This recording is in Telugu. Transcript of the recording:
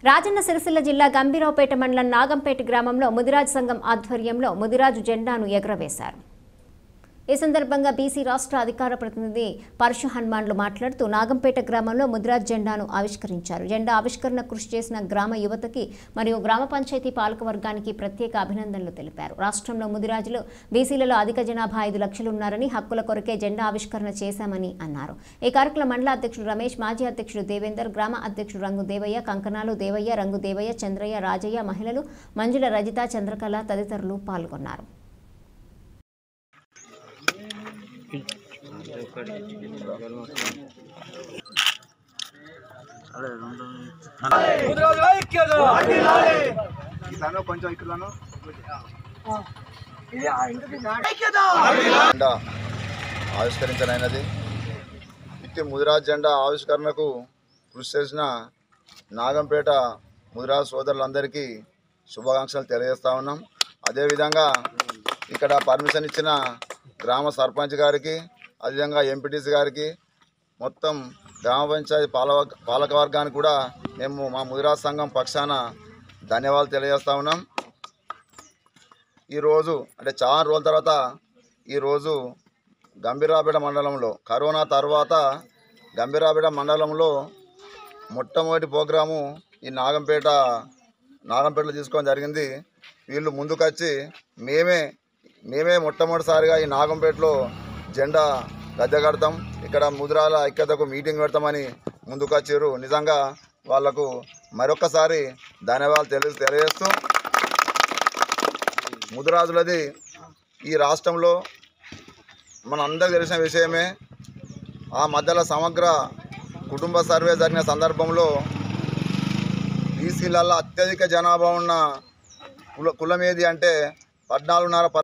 రాజన్న సిరిసిల్ల జిల్లా గంభీరావుపేట మండలం నాగంపేట గ్రామంలో ముదిరాజ్ సంఘం ఆధ్వర్యంలో ముదిరాజు జెండాను ఎగురవేశారు ఈ సందర్భంగా బీసీ రాష్ట్ర అధికార ప్రతినిధి పరశు హనుమాన్లు మాట్లాడుతూ నాగంపేట గ్రామంలో ముదిరాజ్ జెండాను ఆవిష్కరించారు జెండా ఆవిష్కరణ కృషి చేసిన గ్రామ యువతకి మరియు గ్రామ పంచాయతీ పాలకవర్గానికి ప్రత్యేక అభినందనలు తెలిపారు రాష్ట్రంలో ముదిరాజులు బీసీలలో అధిక జనాభా ఐదు లక్షలు ఉన్నారని హక్కుల కొరకే జెండా ఆవిష్కరణ చేశామని అన్నారు ఈ కార్యక్రమ మండల అధ్యక్షుడు రమేష్ మాజీ అధ్యక్షుడు దేవేందర్ గ్రామ అధ్యక్షుడు రంగు దేవయ్య కంకణాలు దేవయ్య రంగు దేవయ్య చంద్రయ్య రాజయ్య మహిళలు మంజుల రజిత చంద్రకళ తదితరులు పాల్గొన్నారు ఇట్లానో కొంచెం ఇట్లానో జెండా ఆవిష్కరించనైనది ఇట్టి ముదిరాజ్ జెండా ఆవిష్కరణకు కృషి చేసిన నాగంపేట ముదిరాజ్ సోదరులందరికీ శుభాకాంక్షలు తెలియజేస్తా ఉన్నాం అదేవిధంగా ఇక్కడ పర్మిషన్ ఇచ్చిన గ్రామ సర్పంచ్ గారికి అదేవిధంగా ఎంపీటీసీ గారికి మొత్తం గ్రామ పంచాయతీ పాలక పాలక వర్గానికి కూడా మేము మా ముదిరాజ్ సంఘం పక్షాన ధన్యవాదాలు తెలియజేస్తా ఉన్నాం ఈరోజు అంటే చాలా రోజుల తర్వాత ఈరోజు గంభీరాపేట మండలంలో కరోనా తర్వాత గంభీరాపేట మండలంలో మొట్టమొదటి ప్రోగ్రాము ఈ నాగంపేట నాగంపేటలో తీసుకోవడం జరిగింది వీళ్ళు ముందుకొచ్చి మేమే మేమే మొట్టమొదటిసారిగా ఈ నాగంపేటలో జెండా గద్దె కడతాం ఇక్కడ ముద్రాల ఐక్యతకు మీటింగ్ పెడతామని ముందుకొచ్చారు నిజంగా వాళ్లకు మరొకసారి ధన్యవాదాలు తెలియ తెలియజేస్తూ ముదిరాజులది ఈ రాష్ట్రంలో మన అందరికి తెలిసిన విషయమే ఆ మధ్యలో సమగ్ర కుటుంబ సర్వే జరిగిన సందర్భంలో బీసీలలో అత్యధిక జనాభా ఉన్న కుల కులం ఏది అంటే పద్నాలుగున్నర